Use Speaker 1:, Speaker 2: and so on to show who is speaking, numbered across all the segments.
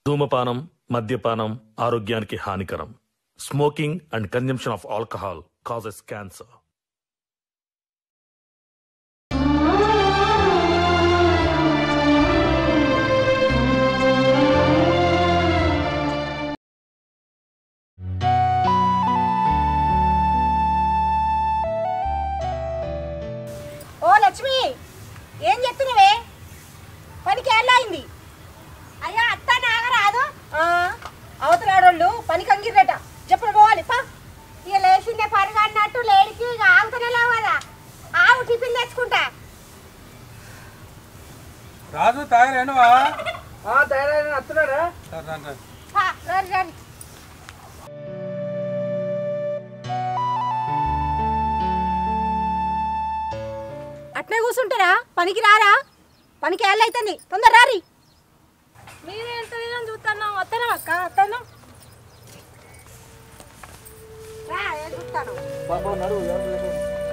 Speaker 1: ధూమపానం మద్యపానం ఆరోగ్యానికి హానికరం smoking and consumption of alcohol causes cancer
Speaker 2: ఓ లక్ష్మి ఏం చెప్తున్నావే పనికి ఏళ్ళయింది అయ్యా అత్త నాగరాదు అవతలాడోళ్ళు పనికి అంగిర్రట చెప్పుడు పోవాలి పా ఇక లేచిందే పరుగు అన్నట్టు లేడికి ఇక ఆగుతూనే లేవు కదా ఆవు టిఫిన్ తెచ్చుకుంటా
Speaker 3: రాజు తాగలేనువా
Speaker 4: తయారైన వస్తున్నారా
Speaker 2: పా, రండి, రండి. అట్నే కూర్చుంటారా పనికి రారా పనికి ఏళ్ళైతుంది తొందర రారి
Speaker 5: మీరు ఎంత నేను చూస్తాను వస్తాను అక్క వస్తాను
Speaker 2: రా ఏం చూస్తాను
Speaker 4: బాబా నడు ఎవరు లేరు.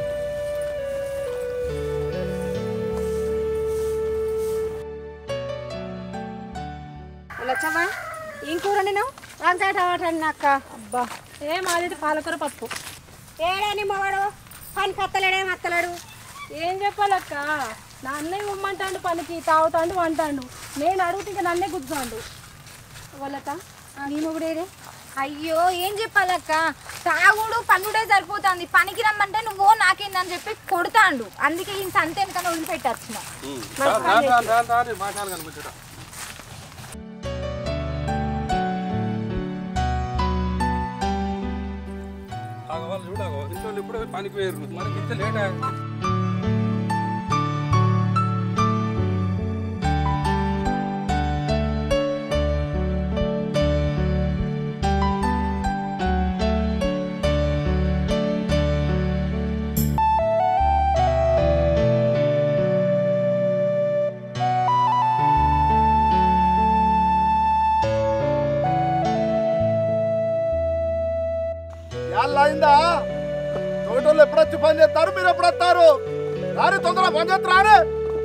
Speaker 2: లచ్చమ్మా ఏం కూర నేను వంకాయ టమాటా అక్క
Speaker 5: అబ్బా ఏ మాది పాలకూర పప్పు
Speaker 2: ఏడని మవాడు పని కత్తలేడేం అత్తలేడు
Speaker 5: ఏం చెప్పాలక్క నా అన్నయ్య ఉమ్మంటాడు పనికి తాగుతాడు వంటాడు నేను అడుగుతే ఇంకా నన్నే గుద్దుతాడు వాళ్ళక
Speaker 2: నీ మొగుడేడే
Speaker 6: అయ్యో ఏం చెప్పాలక్క తాగుడు పన్నుడే సరిపోతుంది పనికి రమ్మంటే నువ్వు నాకేందని చెప్పి కొడతాండు అందుకే ఈ సంత వెనకనే వదిలిపెట్టచ్చిన
Speaker 3: మాట్లాడు కనిపించడం వాళ్ళు చూడగో ఇంట్లో ఇప్పుడే పనికి వేరు మనకి ఇంత లేట్
Speaker 4: యాళ్ళ అయిందా తోటోళ్ళు ఎప్పుడు వచ్చి పని చేస్తారు మీరు ఎప్పుడు వస్తారు రాని తొందరగా పని చేస్తారు రాని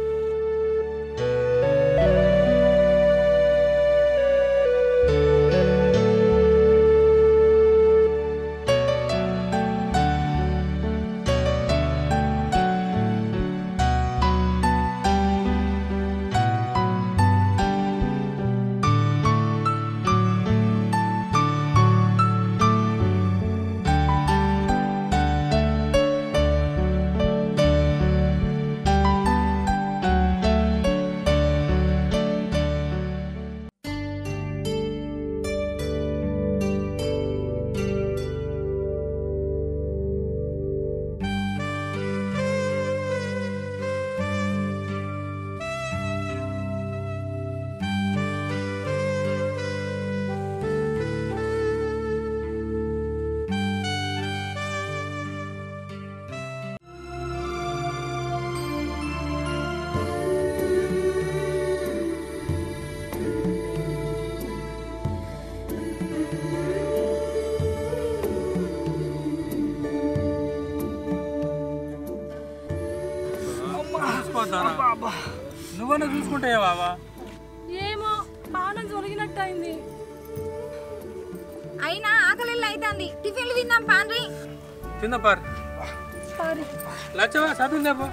Speaker 3: చూసుకోవద్దారా నువ్వన్నా చూసుకుంటాయా బాబా
Speaker 5: ఏమో పానం జొలిగినట్టు అయింది
Speaker 6: అయినా ఆకలి అవుతుంది టిఫిన్లు తిందాం పాన్రి
Speaker 3: చిన్న పార్
Speaker 5: సారీ
Speaker 3: లచ్చవా చదివిందేపో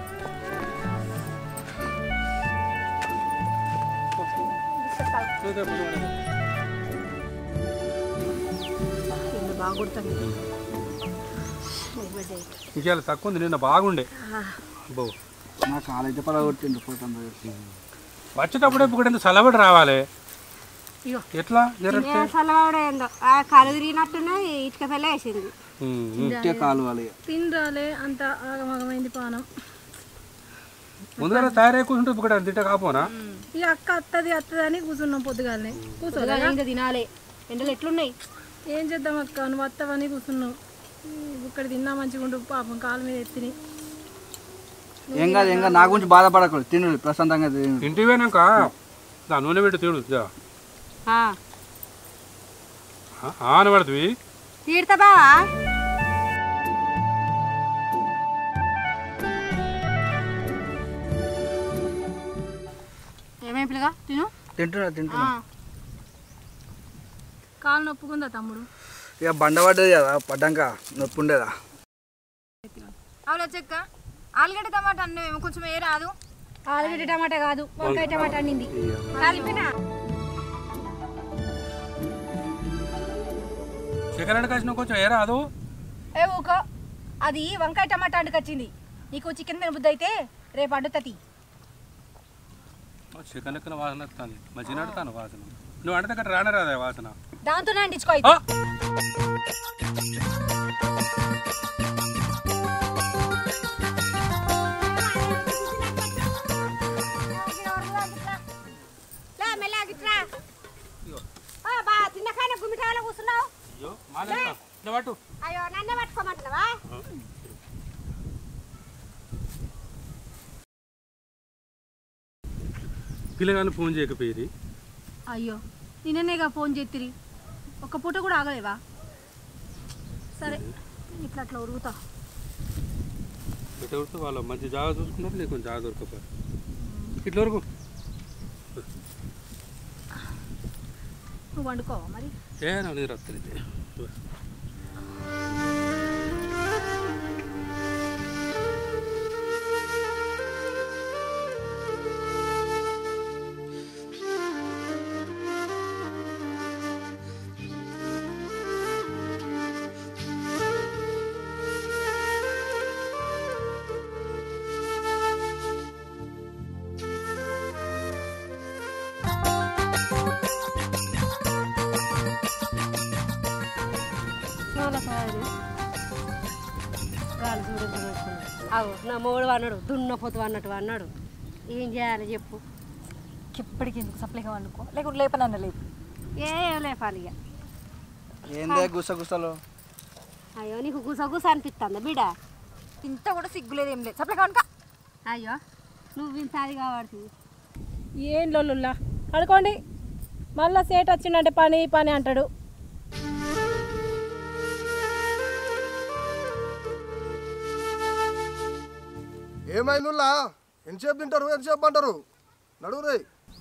Speaker 3: ఇవాళ తక్కువ ఉంది నిన్న బాగుండే అబ్బో
Speaker 4: నా కాలేజీ పడగొట్టిండు పోతుంది
Speaker 3: వచ్చేటప్పుడే ఇప్పుడు చల్లబడి రావాలి ఎట్లా జరగతే
Speaker 2: చల్లవాడేందో ఆ కళ్ళు తిరిగినట్టునే ఇటుక పిల్ల వేసింది
Speaker 4: ఇంటే కాలువాలి
Speaker 5: తినరాలే అంత ఆగమగమైంది పానం
Speaker 3: ముందుగా తయారై కూర్చుంటే ఇప్పుడు తింటే కాపోనా
Speaker 5: ఈ అక్క అత్తది అత్తది అని కూర్చున్నాం పొద్దుగాలనే కూర్చోలే
Speaker 2: ఇంకా తినాలి ఎండలు ఎట్లున్నాయి
Speaker 5: ఏం చేద్దాం అక్క నువ్వు వత్తవని కూర్చున్నావు ఇక్కడ తిన్నా మంచిగా ఉండు పాపం కాలు మీద ఎత్తిని
Speaker 4: ఏం కాదు ఏం కాదు నా గురించి బాధపడకూడదు తిను ప్రశాంతంగా తిను
Speaker 3: ఇంటికి పోయినాక దా నూనె పెట్టి తీడు దా. ఆ, ఆన పడుతుంది
Speaker 2: తీడతా బావా ఏమేమి పిల్లగా తిను
Speaker 4: తింటున్నా తింటున్నా
Speaker 5: కాలు నొప్పుకుందా తమ్ముడు
Speaker 7: ఇక బండ పడ్డది కదా పడ్డాక నొప్పి ఉండేదా
Speaker 6: అవునా చెక్క ఆలుగడ్డ టమాటా అన్నవేమో కొంచెం ఏ రాదు
Speaker 2: ఆలుగడ్డ టమాటా కాదు వంకాయ టమాటా అన్నింది కలిపినా
Speaker 3: చికెన్ అంటే కలిసిన కొంచెం ఏ రాదు
Speaker 2: ఏ ఊకో అది వంకాయ టమాటా అండుకొచ్చింది నీకు చికెన్ మీద బుద్ధి అయితే రేపు అడ్డుతుంది
Speaker 3: చికెన్ లెక్కన వాసన వస్తుంది మంచిగా నడుతాను వాసన నువ్వు అంటే దగ్గర రానే రాదా వాసన
Speaker 2: దాంతోనే అండించుకో అయితే.
Speaker 3: ఆ!
Speaker 2: లే మెల్ల గిట్రా ఆ, బా తిన్నకాయన గుమిటాలో కూర్చున్నావు
Speaker 3: అయ్యో మాలేస్తా ఇట్లా పట్టు
Speaker 2: అయ్యో నన్నే పట్టుకోమంటున్నావా
Speaker 3: పిల్లగాని ఫోన్ చేయకపోయి
Speaker 5: అయ్యో నిన్ననేగా ఫోన్ చేతిరి ఒక్క పూట కూడా ఆగలేవా సరే ఇట్లా అట్లా ఉరుగుతా
Speaker 3: ఎట్లా ఉడితే వాళ్ళు మంచి జాగా చూసుకున్నారు నీకు కొంచెం జాగా దొరకపోయి ఇట్ల వరకు
Speaker 5: నువ్వు వండుకోవా మరి
Speaker 3: ఏ నా నీరు వస్తుంది
Speaker 8: గాలి చూడండి అవు నా మొగుడు అన్నాడు దున్నపోతు అన్నట్టు అన్నాడు ఏం చేయాలి చెప్పు
Speaker 6: ఇప్పటికి ఎందుకు సప్లైగా వండుకో లేకుంటే లేపనన్న లేపు
Speaker 8: ఏ లేపాలి ఇక
Speaker 7: ఏందే గుస గుసలు
Speaker 8: అయ్యో నీకు గుస గుస అనిపిస్తుందా బిడ
Speaker 6: ఇంత కూడా సిగ్గులేదు ఏం లేదు సప్లైగా వండుకో
Speaker 8: అయ్యో నువ్వు ఇంత అది కాబట్టి
Speaker 5: ఏం లొల్లుల్లా అనుకోండి మళ్ళా సేట్ వచ్చిందంటే పని పని అంటాడు
Speaker 4: ఏమైందిలా ఎంతసేపు తింటారు ఎంతసేపు అంటారు నడువు రే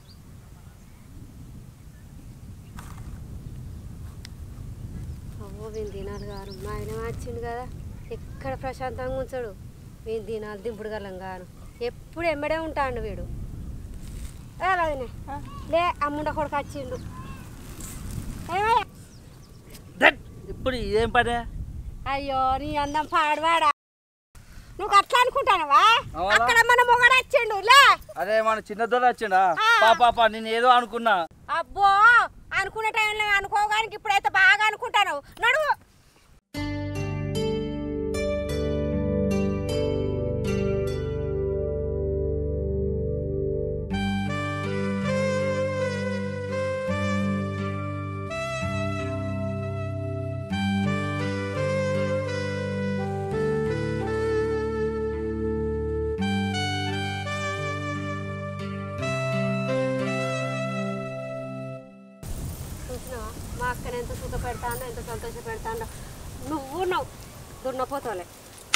Speaker 8: అవ్వో వీని దినాలు గారు మా ఆయన వచ్చిండు కదా ఎక్కడ ప్రశాంతంగా ఉంచాడు వీని దినాలు దింపుడు గలం గాను ఎప్పుడు ఎమ్మడే ఉంటాడు వీడు ఏ వదినే, లే అమ్ముండ కొడుకు వచ్చిండు ఏమయ్య?
Speaker 7: ఇప్పుడు ఇదేం పనే
Speaker 8: అయ్యో నీ అందం పాడవాడా నువ్వు అట్లా అనుకుంటానవా
Speaker 7: అవునా?
Speaker 8: అక్కడ మన మొగడు వచ్చిండు లే
Speaker 7: అరే మన చిన్న దొర వచ్చిండా పాప నేను ఏదో అనుకున్నా
Speaker 2: అబ్బో అనుకునే టైంలో అనుకోగానికి ఇప్పుడైతే బాగా అనుకుంటాను నడువు
Speaker 8: చూసినావా మా అక్కని ఎంత సుఖ పెడతాడో ఎంత సంతోష పెడతాడో నువ్వు నువ్వు దున్నపోతావులే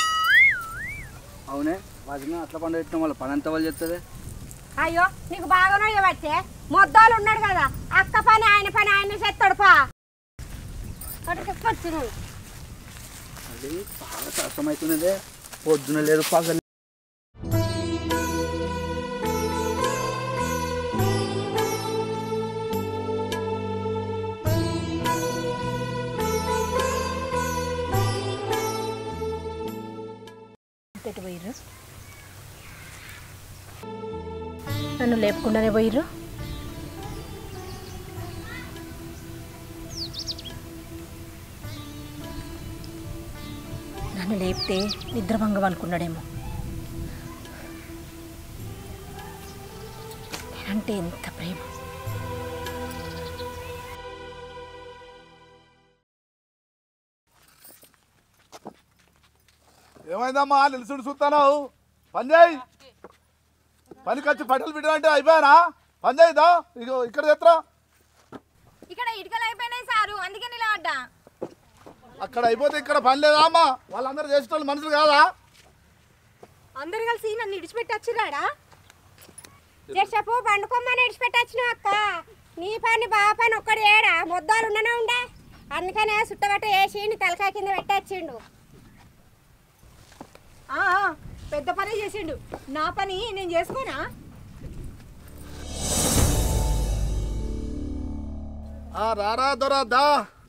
Speaker 7: అవునే వాటిని అట్లా పండు పెట్టిన వాళ్ళ పని ఎంత వాళ్ళు చెప్తుంది
Speaker 2: అయ్యో నీకు బాగానే ఇవ్వచ్చే మొద్దాలు ఉన్నాడు కదా అక్క పని ఆయన పని ఆయన చేస్తాడు పా
Speaker 8: పట్టుకొచ్చి నువ్వు
Speaker 7: అది బాగా కష్టమవుతున్నదే పొద్దున లేదు పగలు
Speaker 2: ఎటు పోయిర్రు నన్ను లేపకుండానే పోయిర్రు నన్ను లేపితే నిద్రభంగం అనుకున్నాడేమో నేనంటే ఎంత ప్రేమ
Speaker 4: ఏమైందమ్మా నిలుచుడు చూస్తున్నావు పని చేయి పనికి వచ్చి పట్టలు పెట్టాలంటే అయిపోయానా పని చేయిదా ఇగో ఇక్కడ తెత్రా
Speaker 6: ఇక్కడ ఇటుకలు అయిపోయినాయి సారు అందుకే నిలబడ్డా
Speaker 4: అక్కడ అయిపోతే ఇక్కడ పని లేదా అమ్మా వాళ్ళందరూ చేసేటోళ్ళు మనుషులు కాదా
Speaker 2: అందరు కలిసి నన్ను ఇడిచిపెట్టి వచ్చిరాడా చేసేపు పండుకోమ్మని ఇడిచిపెట్టి వచ్చిన అక్క
Speaker 8: నీ పని బావ పని ఒక్కడు ఏడా మొద్దాలు ఉండనే ఉండే అందుకనే సుట్టగట్ట వేసి నీ తలకాయ కింద పెట్టేచ్చిండు
Speaker 2: ఆ, ఆ, పెద్ద పని చేసిండు నా పని నేను చేసుకోనా
Speaker 4: ఆ రారా దొరా దా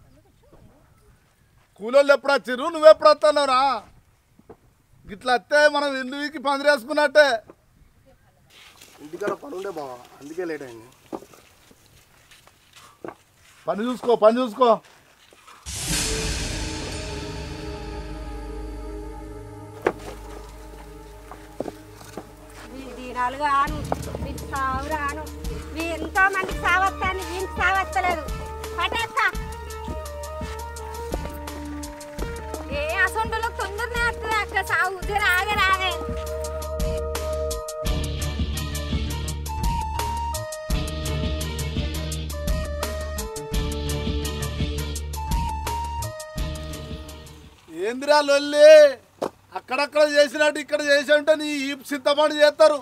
Speaker 4: కూలోళ్ళు ఎప్పుడు వచ్చిర్రు నువ్వెప్పుడు వస్తున్నావురా గిట్లా వస్తే మనం ఇల్లు వీకి పందిరేసుకున్నట్టే
Speaker 9: ఇంటికాడ పని ఉండే బావ అందుకే లేట్ అయింది
Speaker 4: పని చూసుకో పని చూసుకో
Speaker 8: వీ దినాలు గాను వీటి సావు రాను వీ ఎంతో మందికి సావత్తాను వీనికి సావత్తలేదు పటేస్తా
Speaker 6: ఏ అసొంటోళ్ళకి తొందరనే వస్తుంది అక్క సాగు జర ఆగే రాగే
Speaker 4: ఏందిరా లొల్లి అక్కడక్కడ చేసినట్టు ఇక్కడ చేసి ఉంటే నీ ఈ సిద్ధపడి చేస్తారు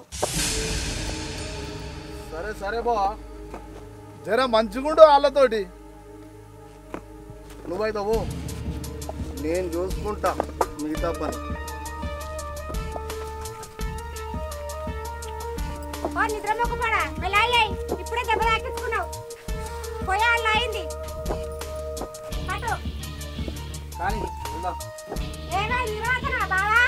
Speaker 9: సరే సరే బావా
Speaker 4: జర మంచిగుండు వాళ్ళతోటి
Speaker 9: నువ్వైతే పో నేను చూసుకుంటా మిగతా పని
Speaker 8: ఓ నిద్ర మొక్కుపడా వెళ్ళాలి ఇప్పుడే దెబ్బ తాకించుకున్నావు పోయాళ్ళు అయింది అటు
Speaker 7: కానీ వెళ్దాం
Speaker 8: ఏమో నిర్వాహకనా బావా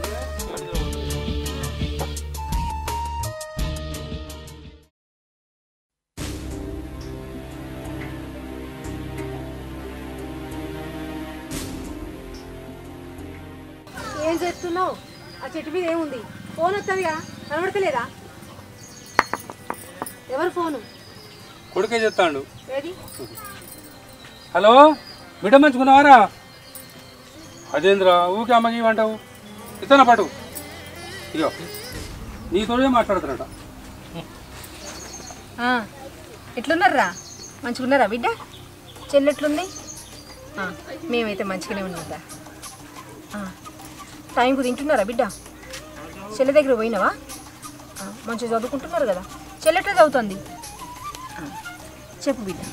Speaker 5: ఏం చేస్తున్నావు ఆ చెట్టు మీద ఏముంది ఫోన్ వస్తుందిగా కనబడతలేదా ఎవరు ఫోను
Speaker 3: కొడుకే చెప్తాడు
Speaker 5: ఏది
Speaker 3: హలో బిడ్డ మంచుకున్నావారా అదేంద్రా ఊకే అమ్మకి ఇవ్వంటావు ఇతన పటు ఇగో నీతోనే మాట్లాడుతున్నట
Speaker 6: ఎట్లున్నారా మంచిగున్నారా బిడ్డ చెల్లెట్లుంది ఆ, మేమైతే మంచిగానే ఉన్నారా టైంకు తింటున్నారా బిడ్డ చెల్లె దగ్గర పోయినావా ఆ, మంచిగా చదువుకుంటున్నారు కదా చెల్లెట్లా చదువుతుంది ఆ, చెప్పు బిడ్డ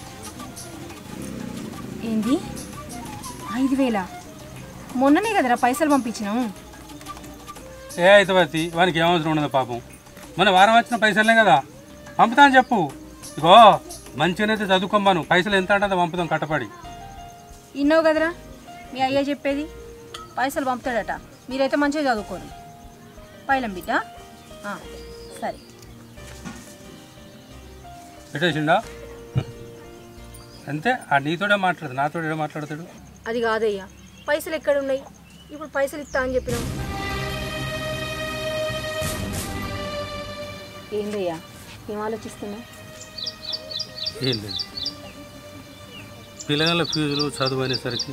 Speaker 6: ఏంది ఐదు వేల మొన్ననే కదరా పైసలు పంపించినాము
Speaker 3: ఏ అయితే వానికి ఏమవసరం ఉండదు పాపం మన వారం వచ్చిన పైసలే కదా పంపుతా అని చెప్పు ఇగో మంచిగానైతే చదువుకోమ్మాను పైసలు ఎంత అంటే అంత పంపుతాం కట్టపడి
Speaker 6: ఇన్నావు కదరా మీ అయ్య చెప్పేది పైసలు పంపుతాడట మీరైతే మంచిగా చదువుకోరు పైలం బిడ్డ ఆ, సరే
Speaker 3: పెట్టేసిండా అంతే ఆ నీతోడే మాట్లాడదు నాతోడే ఏం మాట్లాడతాడు
Speaker 6: అది కాదయ్యా పైసలు ఎక్కడ ఉన్నాయి ఇప్పుడు పైసలు ఇస్తా అని చెప్పినాం ఏందయ్యా ఏం ఆలోచిస్తున్నా
Speaker 3: ఏం లేదు పిల్లల ఫీజులు చదువు అనేసరికి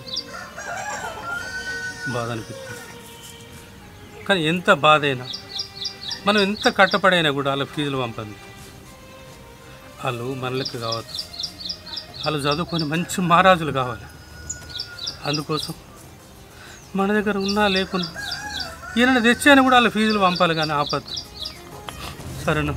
Speaker 3: బాధ అనిపిస్తుంది కానీ ఎంత బాధ అయినా మనం ఎంత కట్టపడైనా కూడా వాళ్ళ ఫీజులు పంపదు వాళ్ళు మనలకి కావచ్చు వాళ్ళు చదువుకొని మంచి మహారాజులు కావాలి అందుకోసం మన దగ్గర ఉన్నా లేకున్నా ఈయన తెచ్చాను కూడా వాళ్ళ ఫీజులు పంపాలి కానీ ఆపద్దు సరేనా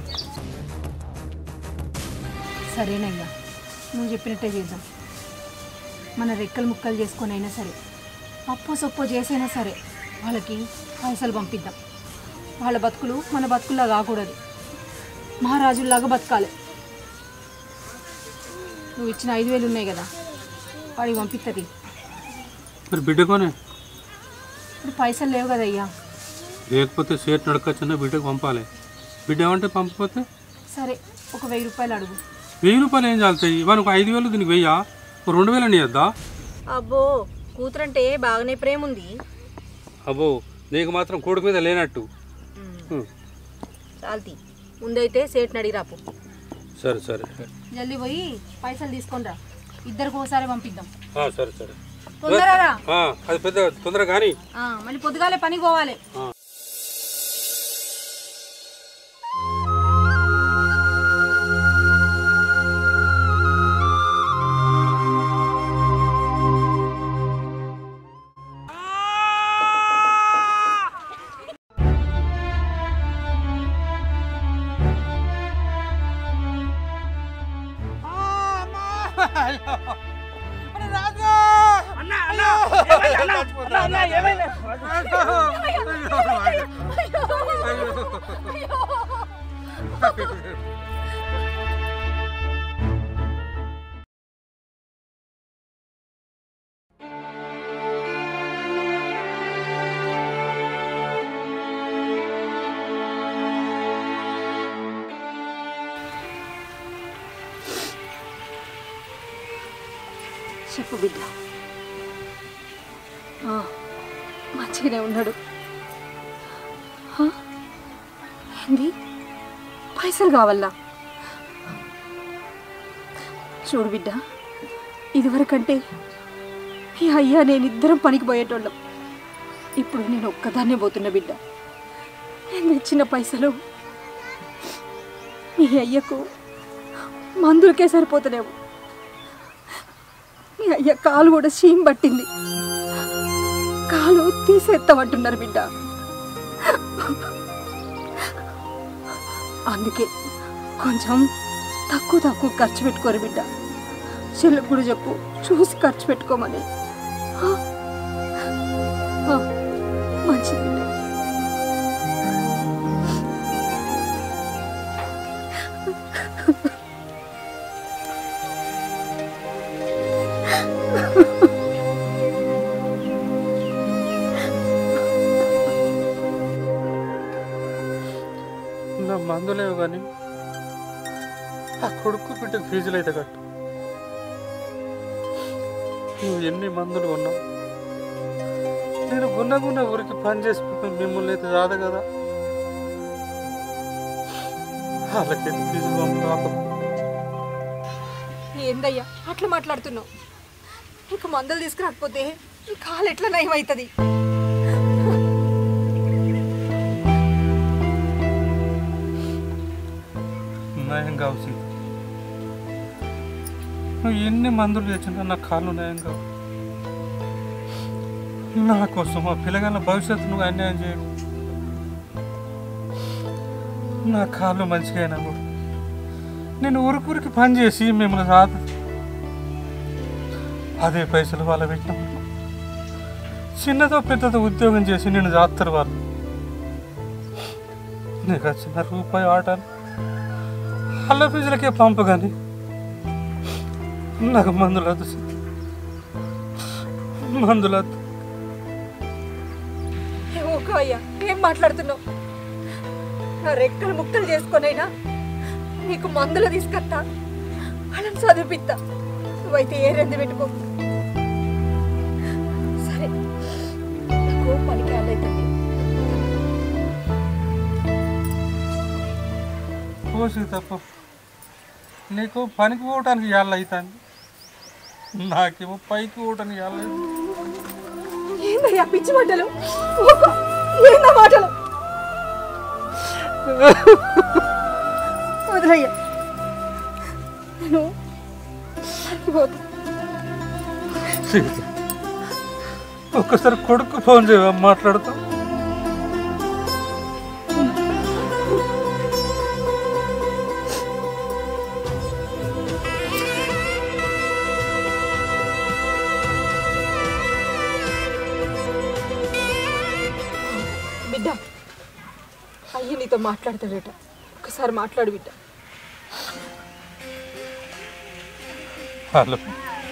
Speaker 6: సరేనయ్యా నువ్వు చెప్పినట్టే చేద్దాం మన రెక్కలు ముక్కలు చేసుకొని అయినా సరే అప్పో సొప్పో చేసైనా సరే వాళ్ళకి పైసలు పంపిద్దాం వాళ్ళ బతుకులు మన బతుకుల్లా కాకూడదు మహారాజుల్లాగా బతకాలి నువ్వు ఇచ్చిన ఐదు వేలు ఉన్నాయి కదా వాడికి పంపిస్తుంది
Speaker 3: మరి బిడ్డకోనే
Speaker 6: ఇప్పుడు పైసలు లేవు కదయ్యా
Speaker 3: లేకపోతే సేట్ నడకొచ్చిన బిడ్డకు పంపాలి బిడ్డ ఏమంటే పంపకపోతే
Speaker 6: సరే ఒక వెయ్యి రూపాయలు అడుగు
Speaker 3: వెయ్యి రూపాయలు ఏం చాలుతాయి ఇవాళ ఒక ఐదు వేలు దీనికి వెయ్యా ఒక రెండు వేలు నీయద్దా
Speaker 6: అబ్బో కూతురంటే బాగానే ప్రేమ ఉంది
Speaker 3: అబ్బో నీకు మాత్రం కొడుకు మీద లేనట్టు హ్మ్.
Speaker 6: చాల్తీ ముందైతే సేట్ని అడిగి రాపు
Speaker 3: సరే సరే
Speaker 6: జల్దీ పోయి పైసలు తీసుకొని రా ఇద్దరికి ఒకసారి పంపిద్దాం
Speaker 3: ఆ, సరే సరే
Speaker 6: తొందరగా
Speaker 3: ఆ, అది పెద్ద తొందర కానీ
Speaker 6: ఆ, మళ్ళీ పొద్దుగాలే పనికి పోవాలి
Speaker 2: ఆ
Speaker 6: చెప్పు బిడ్డ ఆ, మంచిగానే ఉన్నాడు ఆ, ఏంది పైసలు కావాలా చూడు బిడ్డ ఇదివరకంటే ఈ అయ్యా నేను ఇద్దరం పనికి పోయేటోళ్ళం ఇప్పుడు నేను ఒక్కదాన్నే పోతున్నా బిడ్డ నేను తెచ్చిన పైసలు మీ అయ్యకు మందులకే సరిపోతలేవు మీ అయ్య కాలు కూడా సీమ్ పట్టింది కాలు తీసేస్తామంటున్నారు బిడ్డ అందుకే కొంచెం తక్కువ తక్కువ ఖర్చు పెట్టుకోరు బిడ్డ చెల్లకు కూడా చెప్పు చూసి ఖర్చు పెట్టుకోమని ఆ? ఆ, మంచిది బిడ్డ
Speaker 3: నా మందులేవు కానీ ఆ కొడుకు బిడ్డ ఫీజులు అయితే కట్టు నువ్వు ఎన్ని మందులు కొన్నావు నేను గున్నగున్న ఊరికి పని చేసి మిమ్మల్ని అయితే రాదు కదా వాళ్ళకైతే ఫీజులు పంపు
Speaker 6: ఏందయ్యా అట్లా మాట్లాడుతున్నావు ఇక మందులు తీసుకురాకపోతే ఈ కాలు ఎట్లా నయమవుతుంది
Speaker 3: నయం కావచ్చు నువ్వు ఎన్ని మందులు తెచ్చినా నా కాళ్ళు నయం కావు నా కోసం మా పిల్లగాళ్ళ భవిష్యత్తు నువ్వు అన్యాయం చేయకు నా కాళ్ళు మంచిగా అయినా కూడా నేను ఊరికూరికి పని చేసి మిమ్మల్ని రాదు అదే పైసలు వాళ్ళ పెట్టిన చిన్నదో పెద్దదో ఉద్యోగం చేసి నేను జాతరు వాళ్ళు నీకు వచ్చిన రూపాయి ఆటలు అల్ల ఫీజులకే పంపు కానీ నాకు మందులు వద్దు మందులు వద్దు
Speaker 6: ఓకే అయ్యా ఏం మాట్లాడుతున్నావు నా రెక్కలు ముక్కలు చేసుకొనైనా నీకు మందులు తీసుకొస్తా వాళ్ళని చదివిపిస్తా నువ్వైతే ఏ రెండు పెట్టుకో సరే నాకు పనికి వెళ్ళైతుంది
Speaker 3: కోసి తప్ప నీకు పనికి పోవటానికి ఏళ్ళు అవుతాను నాకేమో పైకి పోవటానికి ఏళ్ళు
Speaker 6: ఏందయ్యా పిచ్చి మాటలు ఊరుకో. ఏందా మాటలు వదిలయ్యా నేను పనికి పోతా
Speaker 3: సీత ఒక్కసారి కొడుకు ఫోన్ చేయవా మాట్లాడుతూ
Speaker 6: బిడ్డ అయ్య నీతో మాట్లాడతాడట ఒకసారి మాట్లాడు బిడ్డ
Speaker 3: హలో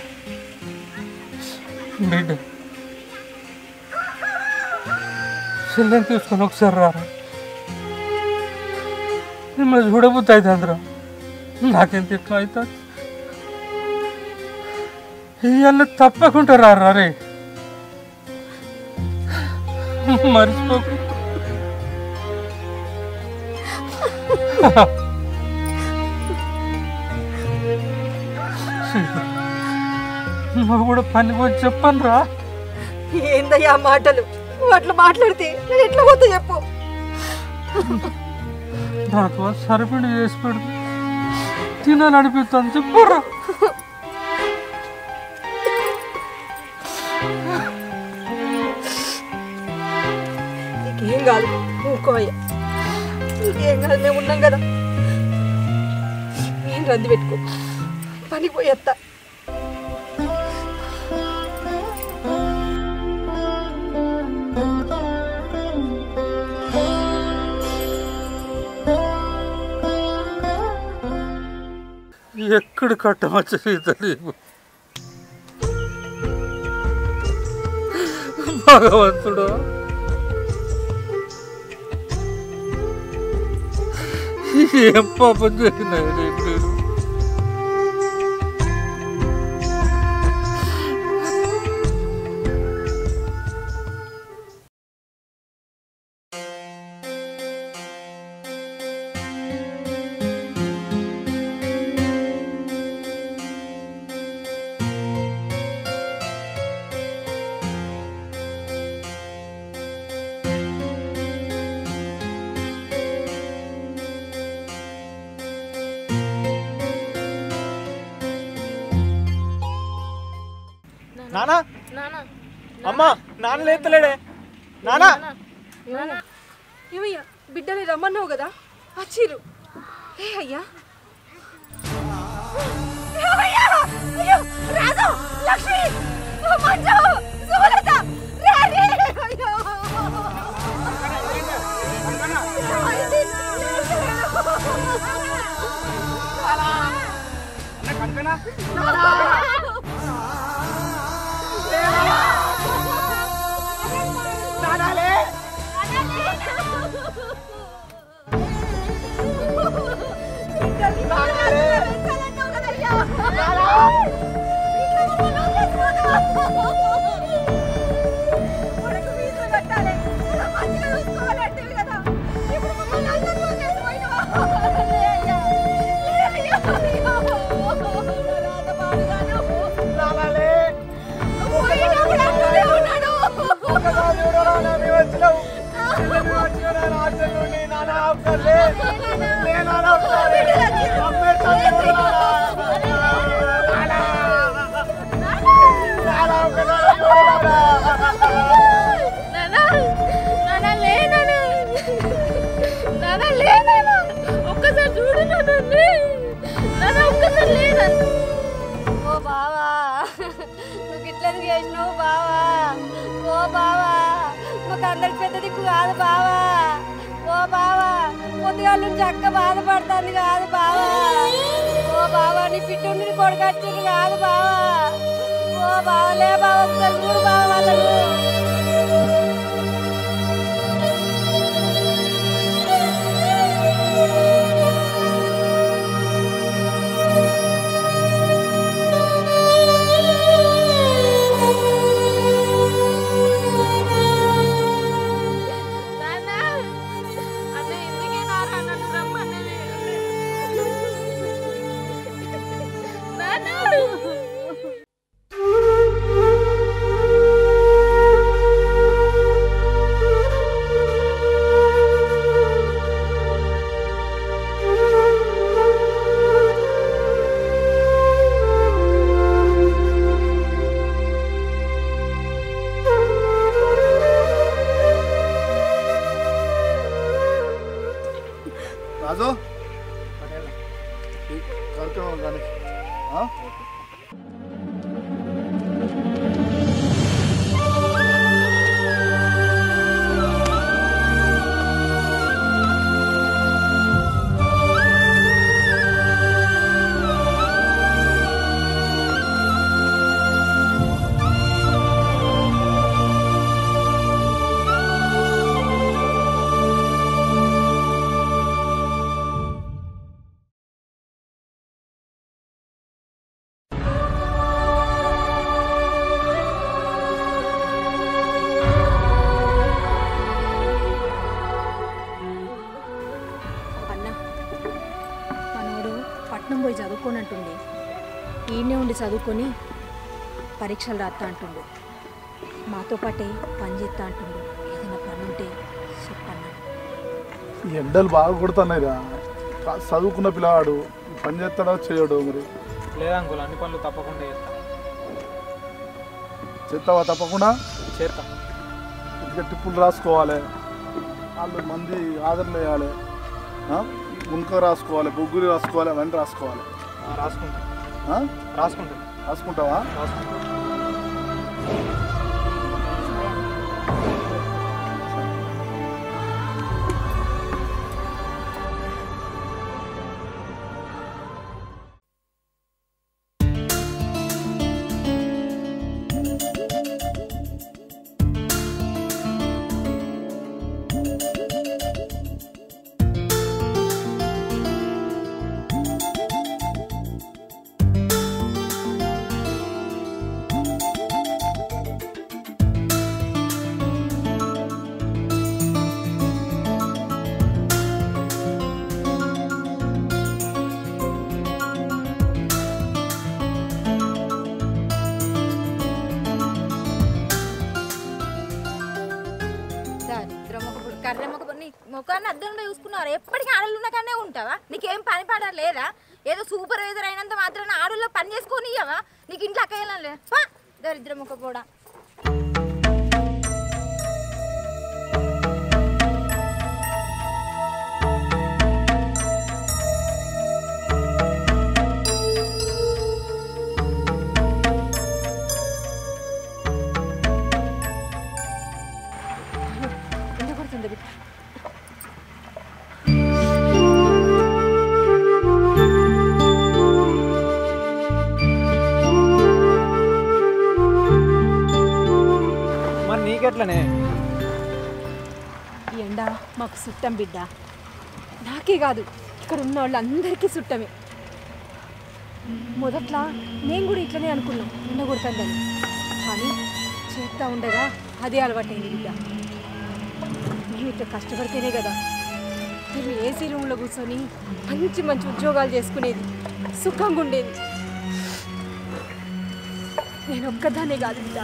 Speaker 3: బిడ్డ చెల్లెని తీసుకొని ఒకసారి రారా మిమ్మల్ని చూడబుద్ధి అయితే అందరూ నాకెంత ఎట్లా అవుతుంది ఇవాళ తప్పకుండా రారా రే మర్చిపోకు నువ్వు కూడా పని పోయి చెప్పను రా
Speaker 6: ఏందయ్యా ఆ మాటలు నువ్వు అట్లా మాట్లాడితే నేను ఎట్లా పోతా చెప్పు
Speaker 3: నాకు సరిపడి చేసి పెడుతు తినాలి అనిపిస్తాను చెప్పురా
Speaker 6: నీకేం కాదు ఊకోయ్యా నీకేం కాదు మేము ఉన్నాం కదా నేను రద్దు పెట్టుకో పనికి పోయేస్తా
Speaker 3: ఎక్కడ కట్టమచ్చ సీత నీకు భగవంతుడు ఏం పాపం చేసినాయి నేను
Speaker 10: నానా అమ్మా నాన్న లేతలేడే నానా
Speaker 5: ఏమయ్యా బిడ్డని రమ్మన్నావు కదా వచ్చిర్రు ఏ అయ్యా
Speaker 2: అయ్యో రాజు లక్ష్మి మంజు సుమలత రారి అయ్యో
Speaker 5: ఒక్కసారి చూడు నన్ను నాన్న ఒక్కసారి లేదా
Speaker 8: ఓ బావా నువ్వు ఇట్లా ఎందుకు చేసినావు బావా ఓ బావా మాకు అందరికి పెద్ద దిక్కు కాదు బావా ఓ బావా పొద్దుగాల నుంచి అక్క బాధపడుతుంది కాదు బావా ఓ బావా నీ పిట్టుండి కొడుకొచ్చింది కాదు బావా ఓ బావా లే బావ ఒకసారి చూడు బావ వాళ్ళను
Speaker 5: నాన్న అన్న ఎందుకే నారా నన్ను రమ్మన్నది నాన్న
Speaker 4: రాజు ఈ కార్యక్రమం కానీ ఆ?
Speaker 6: అన్న మనోడు పట్నం పోయి చదువుకోనంటుండే ఈయనే ఉండి చదువుకొని పరీక్షలు రాస్తా అంటుండు మాతో పాటే పని చేస్తా అంటుండు ఏదైనా పని ఉంటే చెప్పన్నా
Speaker 4: ఈ ఎండలు బాగా కొడుతున్నాయి రా కా- చదువుకున్న పిల్లవాడు ఈ పని చేస్తాడో చేయడో మరి
Speaker 10: లేదా అంకుల్ అన్ని పనులు తప్పకుండా చేస్తా
Speaker 4: చేస్తావా తప్పకుండా
Speaker 10: చేస్తా
Speaker 4: ఇంకా టిప్పులు రాసుకోవాలి వాళ్ళు మంది ఆదరణ వేయాలి ఆ? గుణక రాసుకోవాలి బొగ్గులు రాసుకోవాలి అవన్నీ రాసుకోవాలి
Speaker 10: ఆ, రాసుకుంటా
Speaker 4: ఆ?
Speaker 10: రాసుకుంటా
Speaker 4: రాసుకుంటావా
Speaker 10: రాసుకుంటా
Speaker 2: ముఖాన్ని అద్దంలో చూసుకున్నారు ఎప్పటికీ ఆడలు ఉన్న కన్నా ఉంటావా నీకేం పని పాట లేదా ఏదో సూపర్వైజర్ అయినంత మాత్రాన ఆడల్లో పని చేసుకొని ఇయ్యవా నీకు ఇంట్లో అక్కయ్యలా లేదా దరిద్ర ముఖ కూడా
Speaker 6: ఎండ కొడుతుంది బిడ్డ
Speaker 10: మరి నీకెట్లనే
Speaker 6: ఈ ఎండ మాకు సుట్టం బిడ్డ నాకే కాదు ఇక్కడ ఉన్న వాళ్ళందరికీ సుట్టమే మొదట్లో నేను కూడా ఇట్లనే అనుకున్నాం ఎండ కొడుతుందని కానీ చేస్తా ఉండగా అదే అలవాటైంది బిడ్డ మేము ఇట్లా కష్టపడితేనే కదా మేము ఏసీ రూమ్లో కూర్చొని మంచి మంచి ఉద్యోగాలు చేసుకునేది సుఖంగా ఉండేది నేను ఒక్కదాన్నే కాదు బిడ్డ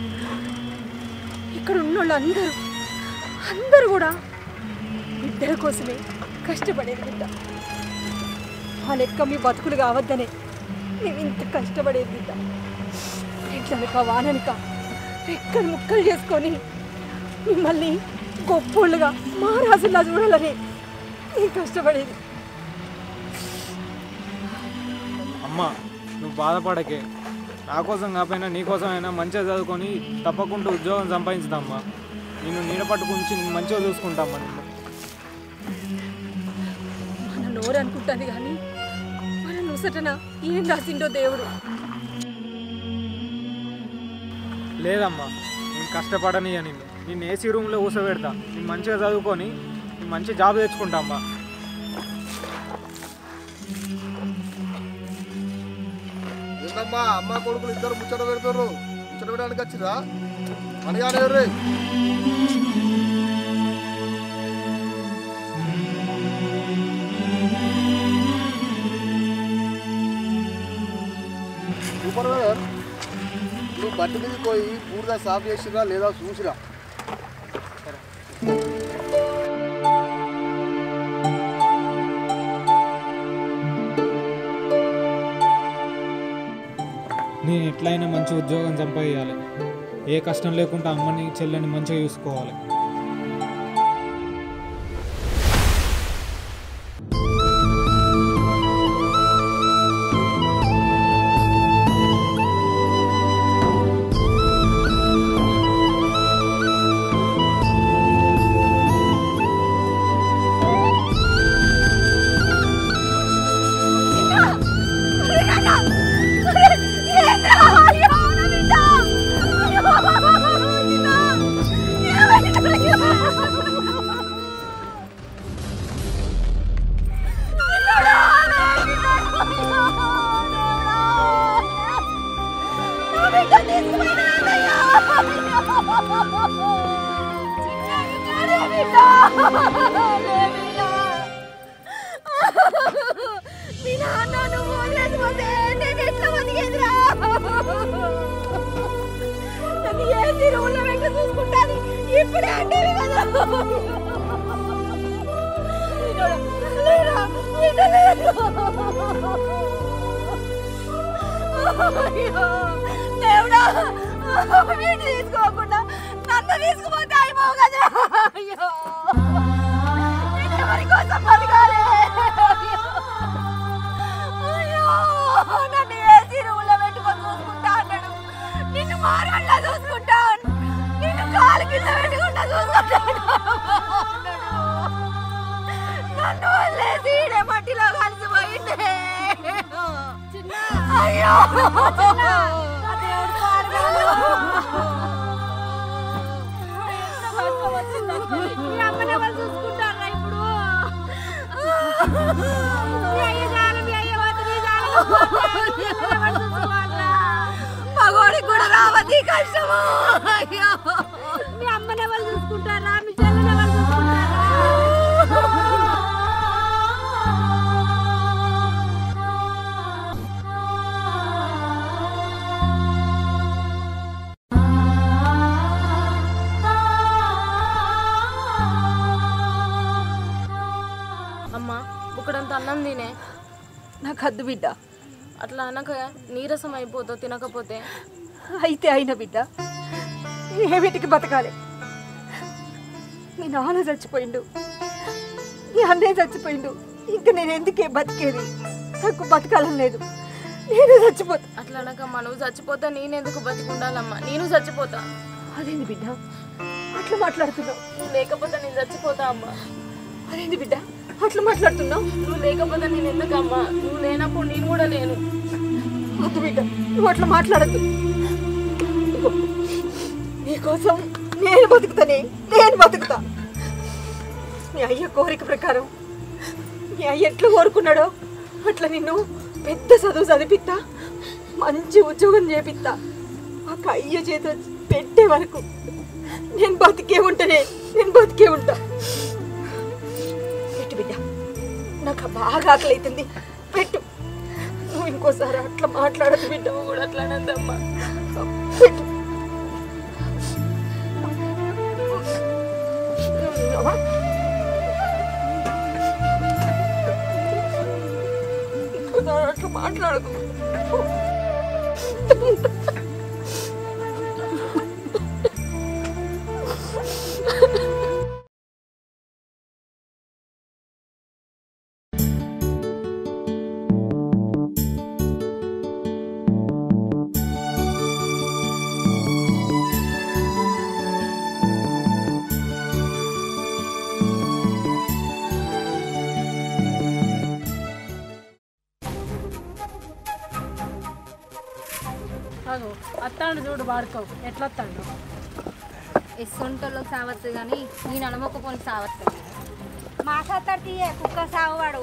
Speaker 6: ఇక్కడ ఉన్న వాళ్ళు అందరూ అందరూ కూడా బిడ్డల కోసమే కష్టపడేది బిడ్డ ఆ లెక్క మీ బతుకులు కావద్దనే మేము ఇంత కష్టపడేది బిడ్డ ఎట్లనక వాననక రెక్కలు ముక్కలు చేసుకొని మిమ్మల్ని గొప్పోళ్ళుగా మహారాజులా చూడాలని నేను కష్టపడేది
Speaker 10: అమ్మ నువ్వు బాధపడకే నా కోసం కాకపోయినా నీ కోసమైనా మంచిగా చదువుకొని తప్పకుండా ఉద్యోగం సంపాదించుదామ్మా నేను నీడ పట్టుకుంచి నేను మంచిగా చూసుకుంటామ్మా నిన్ను
Speaker 6: మన నోరు అనుకుంటుంది కానీ మన నుసటన ఏం రాసిండో దేవుడు
Speaker 10: లేదమ్మా నేను కష్టపడని అని నేను ఏసీ రూమ్లో కూర్చోబెడతా నేను మంచిగా చదువుకొని నేను మంచి జాబ్ తెచ్చుకుంటామ్మా
Speaker 9: ఏంటమ్మా అమ్మ కొడుకులు ఇద్దరు ముచ్చట పెడతారు ముచ్చట పెట్టడానికి వచ్చిరా మనగానే రే సూపర్వైజర్ నువ్వు బట్టి మీదకి పోయి పూర్తిగా సాఫ్ చేసిరా లేదా చూసిరా
Speaker 10: నేను ఎట్లయినా మంచి ఉద్యోగం సంపాదించాలి ఏ కష్టం లేకుండా అమ్మని చెల్లెని మంచిగా చూసుకోవాలి
Speaker 2: మీ నాన్న నువ్వు వదిలేసిపోతే నేను ఎట్లా బతికేదిరా నన్ను ఏసీ రూమ్లో పెట్టి చూసుకుంటాను ఇప్పుడే అంటే కదా వినోడా, లేరా, వినలేదు. అయ్యో, దేవుడా వీటిని తీసుకోకుండా నన్ను తీసుకుపోతే అయిపోవు కదా అయ్యో నేను ఎవరి కోసం బతకాలి అయ్యో నన్ను ఏసీ రూమ్లో పెట్టుకొని చూసుకుంటా అన్నాడు నిన్ను మారాళ్ళ చూసుకుంటా నిన్ను కాలు కింద పెట్టుకుంటా చూసుకుంటాను నన్ను వదిలేసి ఈడే మట్టిలో కలిసిపోయిందే అయ్యో మీ అమ్మని ఎవరు చూసుకుంటారా ఇప్పుడు మీ అయ్య చాలు, మీ అయ్య వద్దు, నీ చాలు. ఎవరు చూసుకోవాలిరా? మగోడికి కూడా రావద్దు ఈ కష్టము అయ్యో మీ అమ్మని ఎవరు చూసుకుంటారా మీ చెల్లెని ఎవరు చూసుకుంటారా
Speaker 5: అన్నం తినే
Speaker 6: నాకు హద్దు బిడ్డ
Speaker 5: అట్లా అనక నీరసం అయిపోతావు తినకపోతే
Speaker 6: అయితే అయిన బిడ్డ ఏమిటికి బతకాలి మీ నాన్న చచ్చిపోయిండు మీ అన్నయ్య చచ్చిపోయిండు ఇంకా నేను ఎందుకే బతికేది నాకు బతకాలని లేదు నేను చచ్చిపోతా
Speaker 5: అట్లా అనకమ్మా నువ్వు చచ్చిపోతా నేనెందుకు బతికుండాలమ్మా నేను చచ్చిపోతా
Speaker 6: అదేంది బిడ్డ అట్లా మాట్లాడుతున్నావు
Speaker 5: నువ్వు లేకపోతే నేను చచ్చిపోతా అమ్మా
Speaker 6: అదేంది బిడ్డ అట్లా మాట్లాడుతున్నావు
Speaker 5: నువ్వు లేకపోతే నేను ఎందుకమ్మా నువ్వు లేనప్పుడు నేను కూడా లేను
Speaker 6: వద్దు బిడ్డ నువ్వు అట్లా మాట్లాడద్దు ఇదిగో, నీకోసం నేను బతుకుతానే నేను బతుకుతా మీ అయ్య కోరిక ప్రకారం మీ అయ్య ఎట్లా కోరుకున్నాడో అట్లా నిన్ను పెద్ద చదువు చదివిస్తా మంచి ఉద్యోగం చేపిస్తా మాకు అయ్య చేత పెట్టే వరకు నేను బతికే ఉంటానే నేను బతికే ఉంటా పెట్టు బిడ్డ నాకు బాగా ఆకలి అవుతుంది పెట్టు నువ్వు ఇంకోసారి అట్లా మాట్లాడదు బిడ్డ
Speaker 5: నువ్వు కూడా అట్లా అనద్దమ్మా
Speaker 6: పెట్టు అమ్మా. ఇంకోసారి అట్లా మాట్లాడదు
Speaker 5: అగో అత్తాడు చూడు వాడుకో ఎట్లా వస్తాడు
Speaker 8: ఎస్సొంటోళ్ళకి సావత్తు కానీ నేను అనుమొక్కపోని సావత్తు మా సత్తాడు తీయే కుక్క సాగువాడు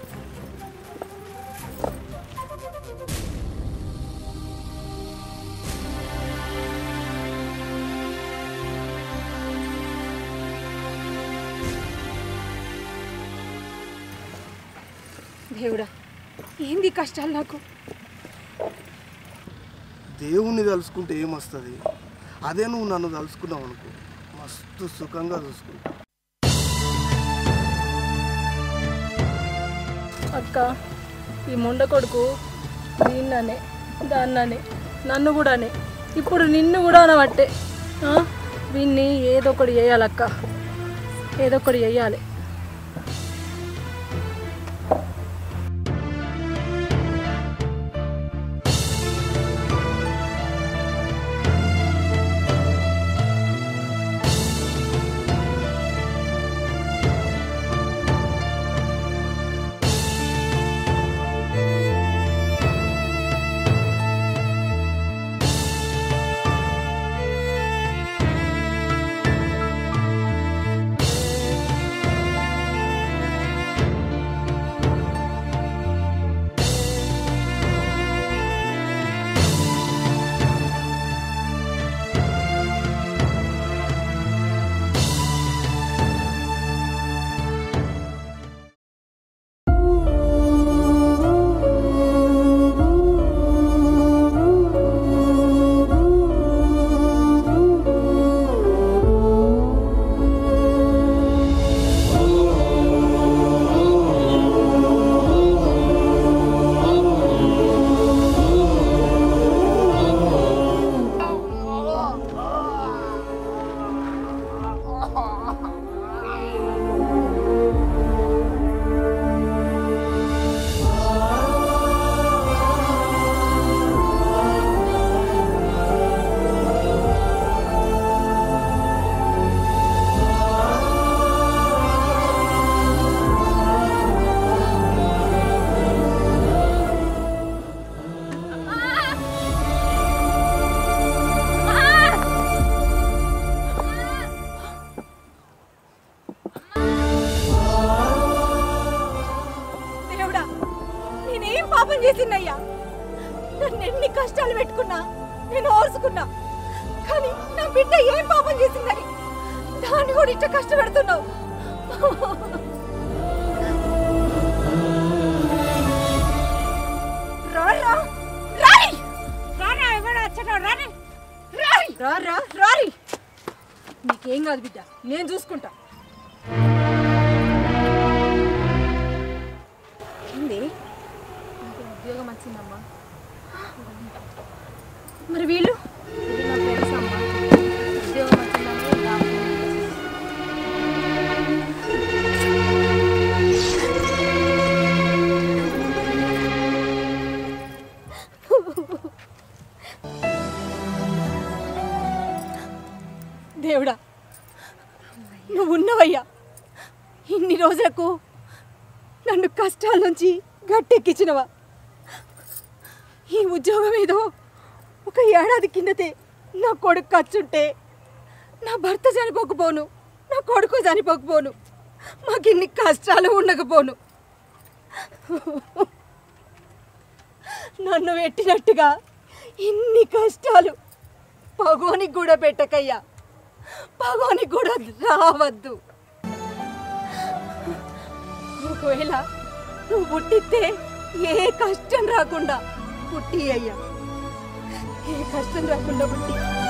Speaker 6: దేవుడా ఏంది ఈ కష్టాలు నాకు
Speaker 9: దేవుణ్ణి తలుసుకుంటే ఏమొస్తుంది అదే నువ్వు నన్ను తలుసుకున్నావు అనుకో మస్తు సుఖంగా చూసుకుంటా
Speaker 5: అక్క ఈ ముండ కొడుకు దీన్ననే దాన్ననే నన్ను కూడానే ఇప్పుడు నిన్ను కూడా అనబట్టే ఆ? వీన్ని ఏదో ఒకటి చేయాలక్క ఏదో ఒకటి చేయాలి
Speaker 6: దేవుడా నేనేం పాపం చేసిందయ్యా నన్ను ఎన్ని కష్టాలు పెట్టుకున్నా నేను ఓర్చుకున్నా కానీ నా బిడ్డ ఏం పాపం చేసిందని దాన్ని కూడా ఇట్లా కష్టపెడుతున్నావు రారా రారి రారా ఎవడో వచ్చాడో రారి రారి రారా రారి నీకేం కాదు బిడ్డ నేను చూసుకుంటా
Speaker 5: వచ్చిందమ్మా
Speaker 6: మరి వీళ్ళు
Speaker 5: ఇది నా ఫ్రెండ్స్ అమ్మా ఉద్యోగం వచ్చిందని డాక్టర్
Speaker 6: దేవుడా నువ్వు ఉన్నవయ్యా ఇన్ని రోజులకు నన్ను కష్టాల నుంచి గట్టెక్కించినవా ఈ ఉద్యోగం ఏదో ఒక ఏడాది కిందతే నా కొడుకు ఖర్చుంటే నా భర్త చనిపోకపోను నా కొడుకు చనిపోకపోను మాకు ఇన్ని కష్టాలు ఉండకపోను నన్ను పెట్టినట్టుగా ఇన్ని కష్టాలు పగోనికి కూడా పెట్టకయ్యా పగోనికి కూడా రావద్దు ఒకవేళ నువ్వు పుట్టిస్తే ఏ కష్టం రాకుండా పుట్టి అయ్యా ఏ కష్టం రాకుండా పుట్టి